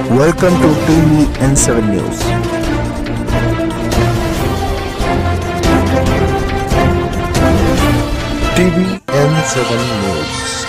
Welcome to TVN7 News. TVN7 News.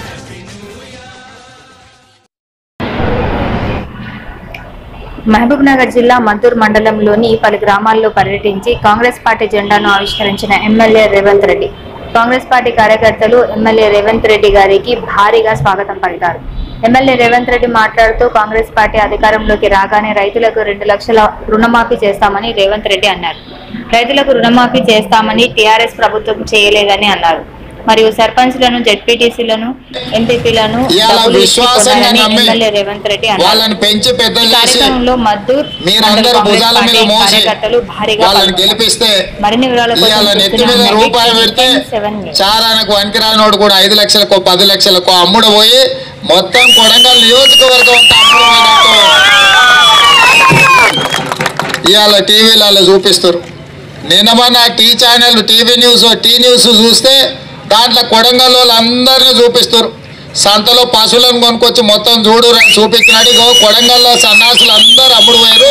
Mahabub Nagar జిల్లా మద్దూర్ మండలంలోని పలు గ్రామాల్లో పర్యటించి కాంగ్రెస్ పార్టీ జెండాను ఆవిష్కరించిన ఎమ్మెల్యే రేవంత్ రెడ్డి కాంగ్రెస్ పార్టీ కార్యకర్తలు ఎమ్మెల్యే రేవంత్ రెడ్డి గారికి భారీగా స్వాగతం పలికారు ఎమ్మెల్యే రేవంత్ రెడ్డి మాట్లాడుతూ కాంగ్రెస్ పార్టీ అధికారంలోకి రాగానే రైతులకు రెండు లక్షల రుణమాఫీ చేస్తామని రేవంత్ రెడ్డి అన్నారు రైతులకు రుణమాఫీ చేస్తామని టీఆర్ఎస్ ప్రభుత్వం చేయలేదని అన్నారు మరియు సర్పంచ్లను జెడ్పీటీసీలను ఎంపీపీలను ఇవాళ డబ్బులు ఇచ్చి విశ్వాసంగా కొన్నారని నమ్మి ఎమ్మెల్యే రేవంత్ రెడ్డి అన్నారు వాళ్ళని పెంచి పెద్ద ఈ చేసి కార్యక్రమంలో మద్దూర్ మీరందరూ మండల భుజాల కాంగ్రెస్ మీద పార్టీ మోసి కార్యకర్తలు భారీగా వాళ్ళని పాల్గొన్నారు. గెలిపిస్తే మరిన్ని వివరాల కోసం ఇవాళ నెత్తి మీద చూస్తున్న రూపాయి నవీన్ పెడితే సెవెన్ న్యూస్. చారానికి వనికిరానోడు కూడా ఐదు లక్షలకో పది లక్షలకో అమ్ముడు పోయి మొత్తం కొడంగల్ నియోజకవర్గం అంతా అమ్ముడు పోయినట్టు ఇవాళ టీవీలలో చూపిస్తారు నిన్న మొన్న T channel TV news T news చూస్తే దాంట్లో కొడంగల్ అందరినీ చూపిస్తారు సంతలో పశువులను కొనుక్కొచ్చి మొత్తం చూడు రా- చూపించినట్టు ఇగో కొడంగల్లో సన్నాసులు అందరూ అమ్ముడు పోయారు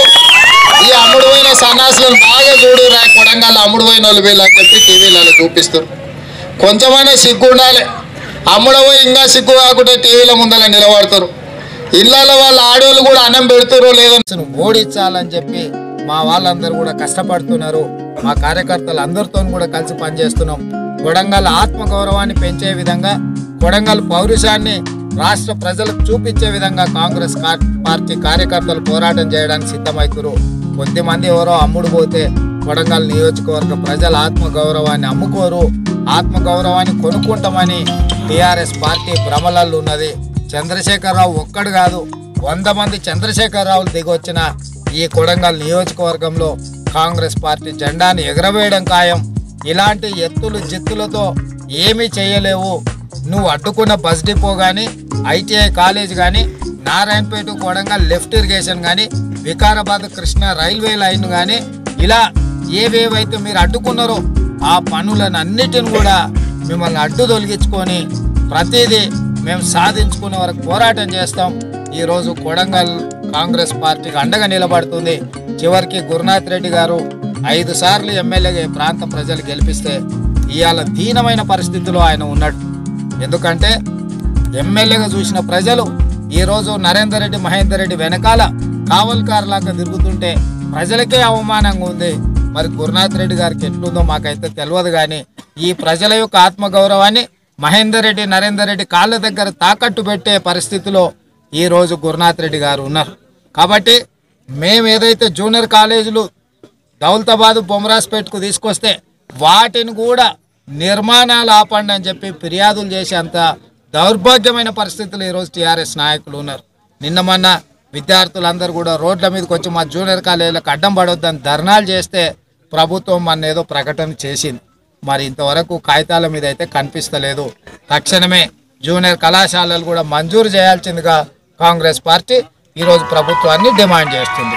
ఈ అమ్ముడు పోయిన సన్నాసులను బాగా చూడు రా కొడంగల్ అమ్ముడు పోయిన వాళ్ళు వీళ్ళు అని చెప్పి టీవీలలో చూపిస్తారు కొంచెమైనా సిగ్గు ఉండాలి అమ్ముడు పోయి ఇంకా సిగ్గు కాకుండా టీవీల ముందర నిలబడతారు ఇళ్ళలో వాళ్ళ ఆడవాళ్ళు కూడా అన్నం పెడుతురో లేదో అసలు ఓడించాలని చెప్పి మా వాళ్ళందరూ కూడా కష్టపడుతున్నారు మా కార్యకర్తలు అందరితో కూడా కలిసి పనిచేస్తున్నాం కొడంగల్ ఆత్మగౌరవాన్ని పెంచే విధంగా కొడంగల్ పౌరుషాన్ని రాష్ట్ర ప్రజలకు చూపించే విధంగా కాంగ్రెస్ కా- పార్టీ కార్యకర్తలు పోరాటం చేయడానికి సిద్ధమవుతారు కొద్దిమంది ఎవరో అమ్ముడు పోతే కొడంగల్ నియోజకవర్గ ప్రజల ఆత్మగౌరవాన్ని అమ్ముకోరు ఆత్మగౌరవాన్ని కొనుక్కుంటామని టిఆర్ఎస్ పార్టీ భ్రమలలో ఉన్నది చంద్రశేఖరరావు ఒక్కడు కాదు వంద మంది చంద్రశేఖరరావులు దిగొచ్చిన ఈ కొడంగల్ నియోజకవర్గంలో కాంగ్రెస్ పార్టీ జెండాను ఎగరవేయడం ఖాయం ఇలాంటి ఎత్తులు జిత్తులతో ఏమీ చేయలేవు నువ్వు అడ్డుకున్న బస్ డిపో కానీ ఐటీఐ కాలేజ్ కానీ నారాయణపేట కొడంగల్ లెఫ్ట్ ఇరిగేషన్ కానీ వికారాబాద్ కృష్ణ రైల్వే లైన్ కానీ ఇలా ఏవేవైతే మీరు అడ్డుకున్నారో ఆ పనులను అన్నిటిని కూడా మిమ్మల్ని అడ్డు తొలగించుకొని ప్రతిదీ మేము సాధించుకునే వరకు పోరాటం చేస్తాం ఈరోజు కొడంగల్ కాంగ్రెస్ పార్టీకి అండగా నిలబడుతుంది చివరికి గురునాథ్ రెడ్డి గారు ఐదు సార్లు ఎమ్మెల్యేగా ఈ ప్రాంత ప్రజలు గెలిపిస్తే ఇవాళ దీనమైన పరిస్థితిలో ఆయన ఉన్నాడు ఎందుకంటే ఎమ్మెల్యేగా చూసిన ప్రజలు ఈరోజు నరేందర్ రెడ్డి మహేందర్ రెడ్డి వెనకాల కావల్కారులాగా తిరుగుతుంటే ప్రజలకే అవమానంగా ఉంది మరి గురునాథ్ రెడ్డి గారికి ఎట్లుందో మాకైతే తెలియదు కానీ ఈ ప్రజల యొక్క ఆత్మగౌరవాన్ని మహేందర్ రెడ్డి నరేందర్ రెడ్డి కాళ్ళ దగ్గర తాకట్టు పెట్టే పరిస్థితిలో ఈ రోజు గురునాథ్ రెడ్డి గారు ఉన్నారు కాబట్టి మేము ఏదైతే జూనియర్ కాలేజీలు దౌలతాబాద్ బొమరాజ్పేట్కు తీసుకొస్తే వాటిని కూడా నిర్మాణాలు ఆపండి అని చెప్పి ఫిర్యాదులు చేసేంత దౌర్భాగ్యమైన పరిస్థితులు ఈరోజు టీఆర్ఎస్ నాయకులు ఉన్నారు నిన్న మొన్న విద్యార్థులందరూ కూడా రోడ్ల మీదకి వచ్చి మా జూనియర్ కాలేజీలకు అడ్డం పడొద్దని ధర్నాలు చేస్తే ప్రభుత్వం మన ఏదో ప్రకటన చేసింది మరి ఇంతవరకు కాగితాల మీద అయితే కనిపిస్తలేదు తక్షణమే జూనియర్ కళాశాలలు కూడా మంజూరు చేయాల్సిందిగా కాంగ్రెస్ పార్టీ ఈరోజు ప్రభుత్వాన్ని డిమాండ్ చేస్తుంది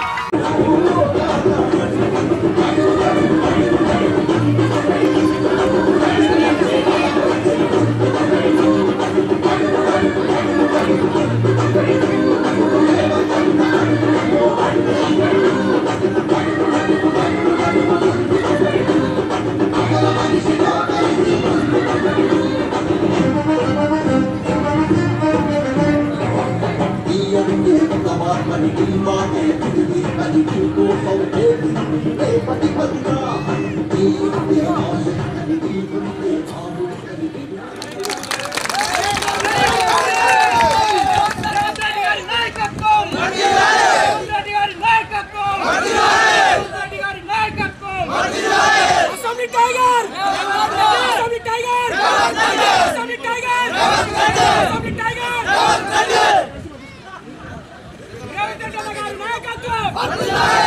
రెడ్డి గారి నాయకత్వం రెడ్డి గారి నాయకత్వం రెడ్డి గారి నాయకత్వం assembly tiger assembly tiger assembly tiger assembly tiger Revanth Reddy garu నాయకత్వం